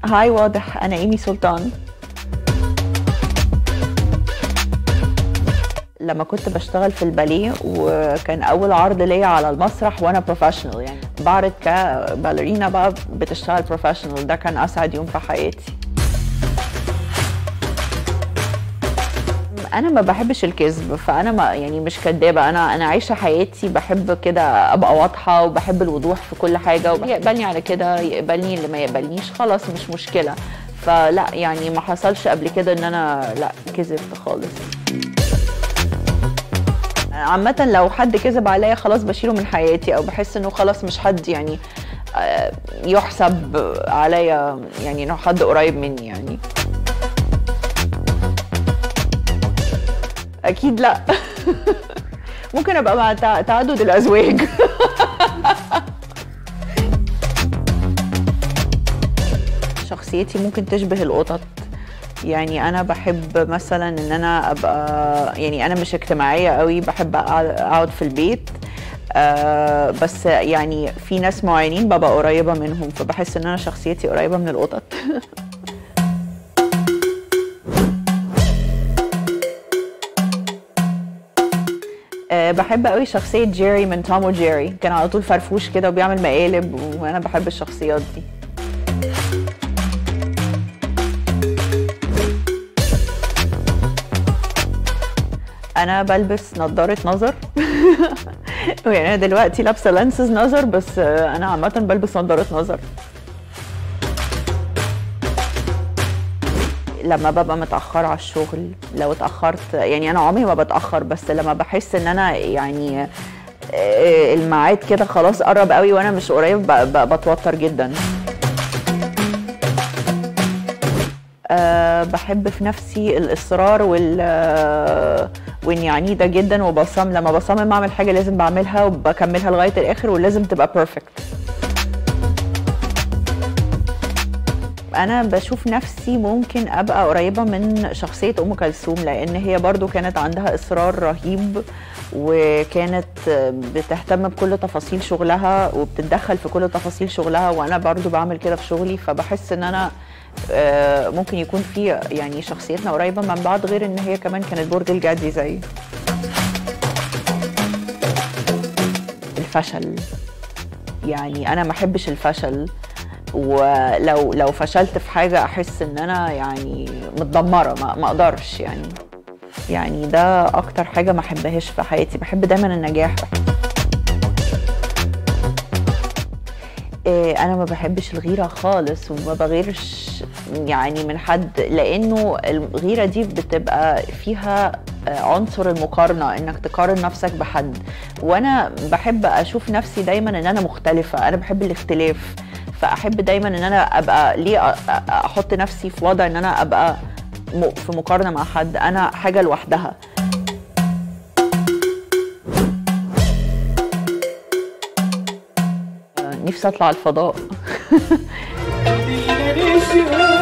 هاي واضح انا ايمي سلطان لما كنت بشتغل في الباليه وكان اول عرض ليا على المسرح وانا بروفيشنال يعني بعرض كباليرينا بقى بتشتغل بروفيشنال ده كان اسعد يوم في حياتي انا ما بحبش الكذب فانا ما يعني مش كدابه انا انا عايشه حياتي بحب كده ابقى واضحه وبحب الوضوح في كل حاجه يقبلني على كده يقبلني اللي ما يقبلنيش خلاص مش مشكله فلا يعني ما حصلش قبل كده ان انا لا كذبت خالص عامة لو حد كذب عليا خلاص بشيله من حياتي او بحس انه خلاص مش حد يعني آه، يحسب عليا يعني انه حد قريب مني يعني اكيد لا ممكن ابقى مع تع- تعدد الازواج شخصيتي ممكن تشبه القطط يعني انا بحب مثلا ان انا ابقى يعني انا مش اجتماعيه قوي بحب اقعد أقعد في البيت آه بس يعني في ناس معينين ببقى قريبه منهم فبحس ان انا شخصيتي قريبه من القطط آه، بحب قوي شخصية جيري من توم وجيري كان على طول فرفوش كده وبيعمل مقالب وانا بحب الشخصيات دي انا بلبس نظارة نظر يعني انا دلوقتي لابسة لانسز نظر بس آه، انا عامة بلبس نظارة نظر لما ببقى متأخرة على الشغل لو اتأخرت يعني أنا عمري ما بتأخر بس لما بحس إن أنا يعني آه، الميعاد كده خلاص قرب قوي وأنا مش قريب ب- ب- بتوتر جدا أه بحب في نفسي الإصرار وال آه، وإني عنيدة جدا وبصمم لما بصمم أعمل حاجة لازم بعملها وبكملها لغاية الآخر ولازم تبقى بيرفكت انا بشوف نفسي ممكن ابقى قريبه من شخصيه ام كلثوم لان هي برضو كانت عندها اصرار رهيب وكانت بتهتم بكل تفاصيل شغلها وبتتدخل في كل تفاصيل شغلها وانا برضو بعمل كده في شغلي فبحس ان انا آه، ممكن يكون في يعني شخصيتنا قريبه من بعض غير ان هي كمان كانت برج الجدي زي الفشل يعني انا ما احبش الفشل ولو لو فشلت في حاجه احس ان انا يعني متدمره ما, ما اقدرش يعني يعني ده اكتر حاجه ما احبهاش في حياتي بحب دايما النجاح إيه، انا ما بحبش الغيره خالص وما بغيرش يعني من حد لانه الغيره دي بتبقى فيها آه، عنصر المقارنه انك تقارن نفسك بحد وانا بحب اشوف نفسي دايما ان انا مختلفه انا بحب الاختلاف فاحب دايما ان انا ابقى ليه أ- أ- احط نفسي في وضع ان انا ابقى م- في مقارنه مع حد انا حاجه لوحدها نفسي اطلع الفضاء Dile